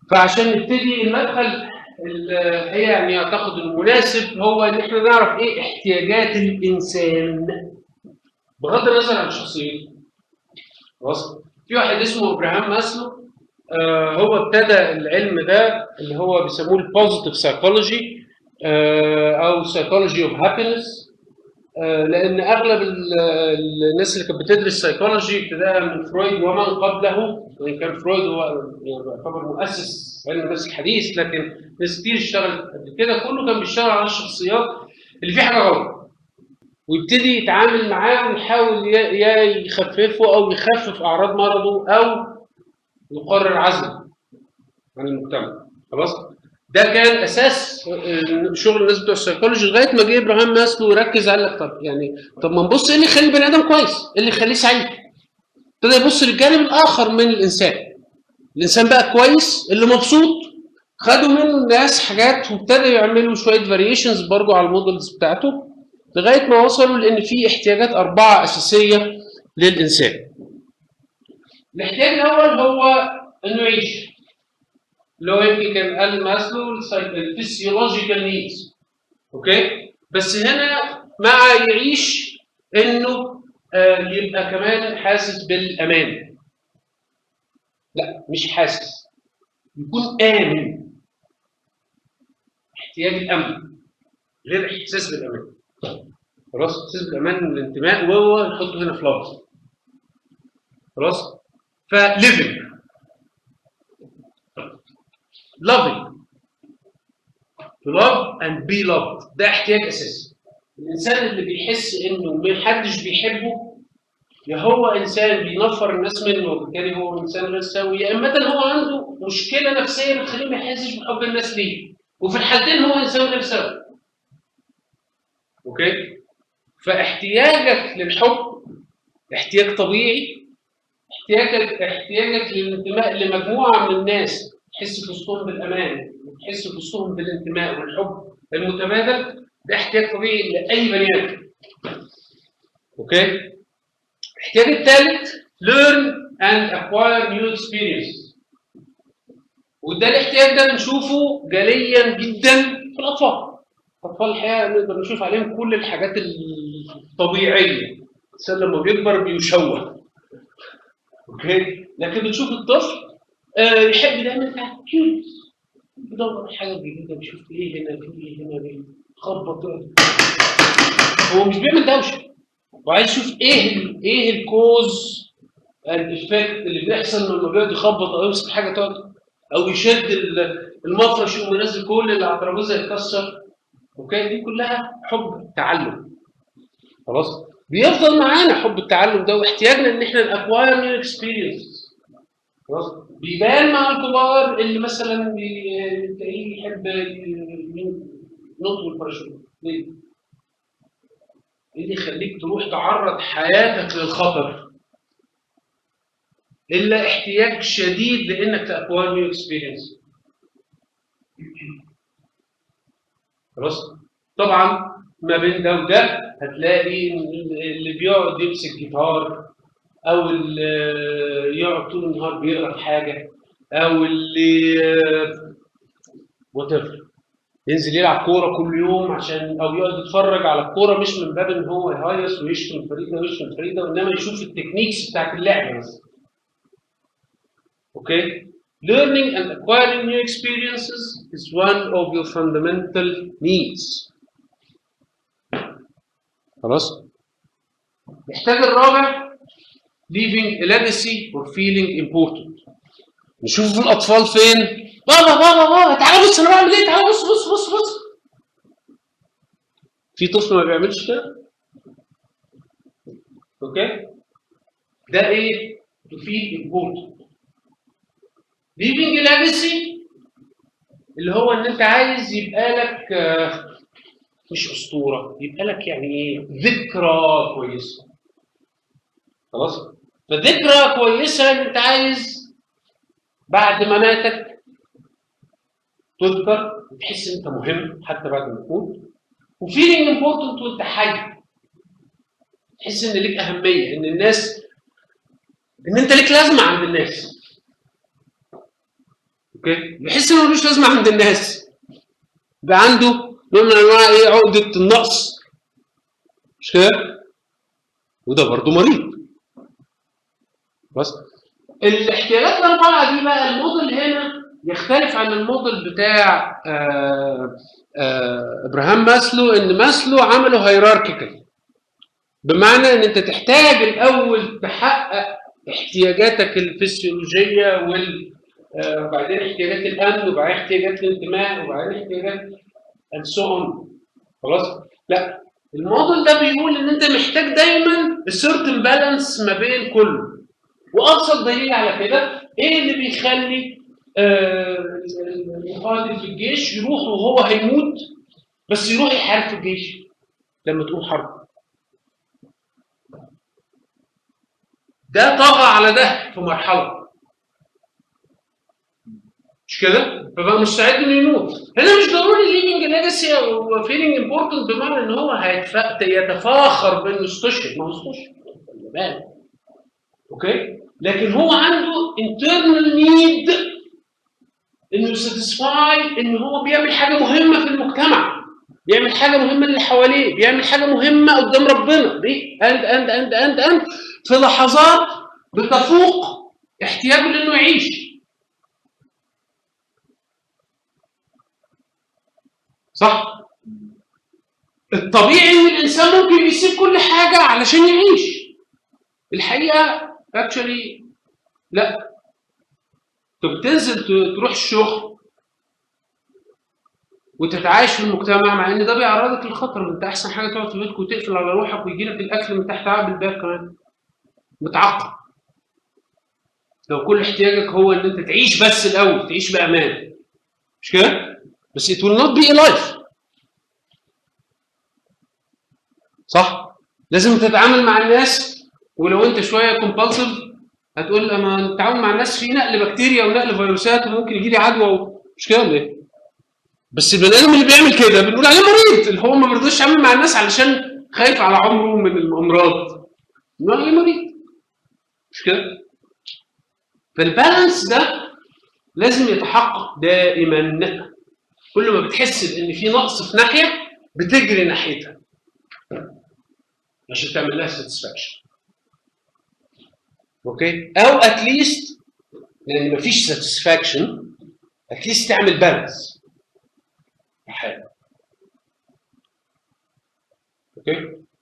فعشان نبتدي المدخل اللي يعني اعتقد المناسب هو ان احنا نعرف ايه احتياجات الانسان بغض النظر عن شخصيته خلاص في واحد اسمه ابراهام ماسلو آه هو ابتدى العلم ده اللي هو بيسموه البوزيتيف سايكولوجي او سايكولوجي اوف هابينس لان اغلب ال- الناس اللي كانت بتدرس سايكولوجي ابتداء من فرويد ومن قبله وان كان فرويد هو يعني يعتبر مؤسس علم النفس الحديث لكن ناس كتير اشتغلت قبل كده كله كان بيشتغل على الشخصيات اللي فيها حاجه غلط ويبتدي يتعامل معاه ويحاول ي- يا يخففه او يخفف اعراض مرضه او يقرر عزله عن المجتمع خلاص ده كان اساس آه، شغل الناس بتوع السيكولوجي لغايه ما جه ابراهام ماسلو وركز قال لك طب يعني طب ما نبص ايه اللي يخلي البني ادم كويس؟ ايه اللي يخليه سعيد؟ ابتدى يبص للجانب الاخر من الانسان. الانسان بقى كويس اللي مبسوط خدوا منه الناس حاجات وابتدوا يعملوا شويه فاريشنز برضو على المودلز بتاعته لغايه ما وصلوا لان في احتياجات اربعه اساسيه للانسان. الاحتياج الاول هو انه يعيش اللي هو يمكن كان قال ماسلو الفسيولوجيكال نيدز اوكي بس هنا مع يعيش انه آه، يبقى كمان حاسس بالامان لا مش حاسس يكون امن احتياج الامن غير احساس بالامان خلاص احساس بالامان والانتماء وهو نحطه هنا في لفظ خلاص فليفنج loving to love and be loved ده احتياج اساسي الانسان اللي بيحس انه ما حدش بيحبه يا هو انسان بينفر الناس منه وبالتالي هو انسان غير سوي يا اما هو عنده مشكله نفسيه بتخليه ما يحسش بحب الناس ليه وفي الحالتين هو انسان غير سوي اوكي فاحتياجك للحب احتياج طبيعي احتياجك احتياجك للانتماء لمجموعه من الناس تحس في وسطهم بالامان وتحس في وسطهم بالانتماء والحب المتبادل ده احتياج طبيعي لاي بني ادم اوكي الاحتياج الثالث learn and acquire new experiences وده الاحتياج ده بنشوفه جليا جدا في الاطفال الاطفال الحقيقه نقدر نشوف عليهم كل الحاجات الطبيعيه الانسان لما بيكبر بيشوه اوكي لكن بتشوف الطفل آه يحب دايما اكيوريس يدور على حاجه جديده بيشوف ايه هنا في ايه هنا بيخبط هو مش بيعمل دوشه وعايز يشوف ايه ال ايه الكوز الافكت اللي بيحصل لما بيقعد يخبط او يمسك حاجه تقعد او يشد ال- المفرش يقوم ينزل كل اللي على الترابيزه يتكسر اوكي دي كلها حب تعلم خلاص بيفضل معانا حب التعلم ده واحتياجنا ان احنا ناكواير نيو اكسبيرينس خلاص بيبان مع الكبار اللي مثلا بي- تلاقيه يحب ينط بالباراشوت ليه؟ ايه اللي يخليك تروح تعرض حياتك للخطر؟ الا احتياج شديد لانك تاكوار نيو اكسبيرينس خلاص طبعا ما بين ده وده هتلاقي اللي بيقعد يمسك جيتار او اللي يقعد طول النهار بيقرا في حاجه او اللي وات ينزل يلعب كوره كل يوم عشان او يقعد يتفرج على الكوره مش من باب ان هو يهيص ويشتم الفريق ده ويشتم الفريق ده وانما يشوف التكنيكس بتاعت اللعبه بس اوكي Learning and acquiring new experiences is one of your fundamental needs. خلاص؟ محتاج الرابع leaving a legacy or feeling important. نشوف الاطفال فين؟ بابا بابا بابا تعالى بص انا بعمل ايه؟ تعالى بص بص بص بص. في طفل ما بيعملش كده؟ اوكي؟ ده ايه؟ to feel important. leaving a legacy اللي هو ان انت عايز يبقى لك آه، مش اسطوره يبقى لك يعني ايه ذكرى كويسه خلاص فذكرى كويسه ان انت عايز بعد ما ماتك تذكر وتحس ان انت مهم حتى بعد ما تموت وفيلينج امبورتنت وانت حي تحس ان ليك اهميه ان الناس ان انت ليك لازمه عند الناس اوكي يحس انه ملوش لازمه عند الناس يبقى عنده نوع من انواع ايه عقده النقص مش كده وده برضه مريض بس الاحتياجات الاربعه دي بقى الموديل هنا يختلف عن الموديل بتاع آه آه ابراهام ماسلو ان ماسلو عمله هيراركيكال بمعنى ان انت تحتاج الاول تحقق احتياجاتك الفسيولوجيه وال آه، وبعدين احتياجات الامن وبعدين احتياجات الانتماء وبعدين احتياجات and so on خلاص لا الموديل ده بيقول ان انت محتاج دايما certain بالانس ما بين كله وابسط دليل على كده ايه اللي بيخلي آه، القائد في الجيش يروح وهو هيموت بس يروح يحارب في الجيش لما تقوم حرب ده طغى على ده في مرحله مش كده؟ فبقى مستعد انه يموت. هنا مش ضروري ليفنج ليجاسي او فيلينج امبورتنت بمعنى ان هو هيتف- يتفاخر بانه استشهد، ما هو استشهد خلي بالك. اوكي؟ لكن هو عنده internal need انه ساتيسفاي ان هو بيعمل حاجه مهمه في المجتمع. بيعمل حاجه مهمه اللي حواليه، بيعمل حاجه مهمه قدام ربنا، دي اند اند اند اند اند في لحظات بتفوق احتياجه لانه يعيش. صح؟ الطبيعي ان الانسان ممكن يسيب كل حاجه علشان يعيش. الحقيقه اكشولي لا. انت بتنزل ت- تروح الشغل وتتعايش في المجتمع مع ان ده بيعرضك للخطر انت احسن حاجه تقعد في بيتك وتقفل على روحك ويجي لك الاكل من تحت عقب الباب كمان. متعقد. لو كل احتياجك هو ان انت تعيش بس الاول تعيش بامان. مش كده؟ بس it will not be a life. صح؟ لازم تتعامل مع الناس ولو انت شويه كومبالسيف هتقول اما التعامل مع الناس فيه نقل بكتيريا ونقل فيروسات وممكن يجي لي عدوى و- مش كده ولا ايه؟ بس البني ادم اللي بيعمل كده بنقول عليه مريض اللي هو ما بيرضاش يتعامل مع الناس علشان خايف على عمره من الامراض. بنقول عليه مريض. مش كده؟ فالبالانس ده لازم يتحقق دائما كل ما بتحس ان في نقص في ناحيه بتجري ناحيتها عشان تعمل لها ساتسفاكشن اوكي او اتليست لان مفيش ساتسفاكشن اتليست تعمل بالانس حاجه اوكي